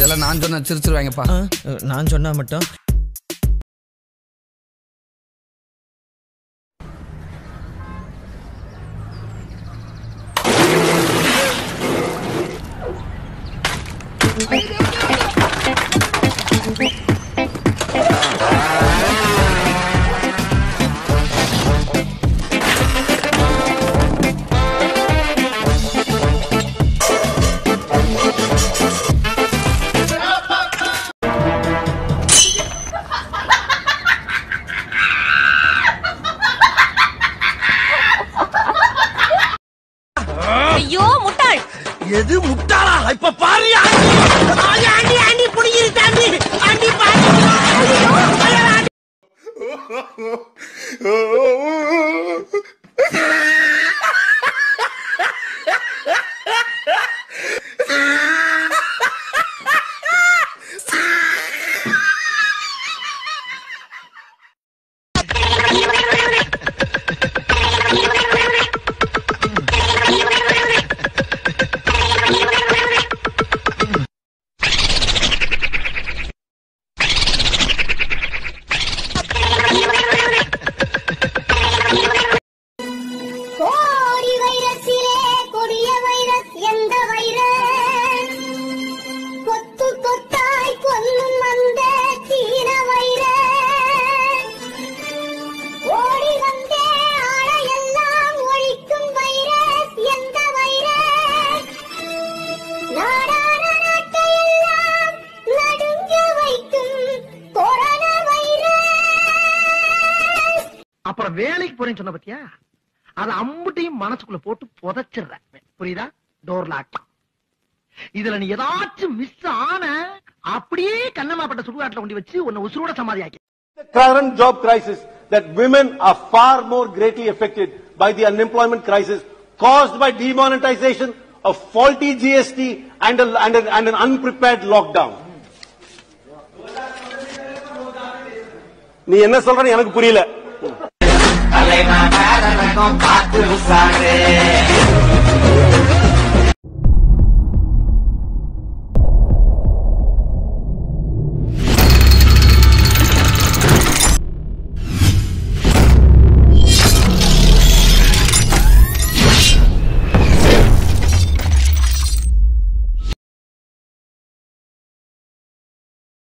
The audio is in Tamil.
இதெல்லாம் நான் சொன்ன சிரிச்சிருவாங்கப்பா ஆ, நான் சொன்னா மட்டும் ஐயோ முட்டாள் எது முட்டாளா இப்ப பாரு ஆண்டி ஆண்டி புடிங்கிருச்சாண்டி ஆண்டி கோடி வைரஸிலே கொடிய வைரஸ் எந்த வைரஸ் கொத்து கொத்தாய் கொல்லும் அந்த சீன வைரஸ் ஓடி வந்தே ஆளையெல்லாம் ஒழிக்கும் வைரஸ் எந்த வைரஸ் நாடான நாட்டையெல்லாம் நடுங்க வைக்கும் கொரோனா வைரஸ் அப்புறம் வேலைக்கு போறேன்னு சொன்ன பத்தியா அது அம்புட்டையும் மனசுக்குள்ள போட்டு புதைச்சிடுறேன் புரியுதா டோர் லாக் இதுல நீ ஏதாச்சும் மிஸ் ஆன அப்படியே கண்ணமாப்பட்ட சுடுகாட்டுல கொண்டு வச்சு உன்னை உசுரோட சமாதியாக்கி The current job crisis that women are far more greatly affected by the unemployment crisis caused by demonetization of faulty GST and, a, and, a, and an unprepared lockdown. நீ என்ன சொல்றன்னு எனக்கு புரியல தலைவன் வேற ரகம் பார்த்து உசாரு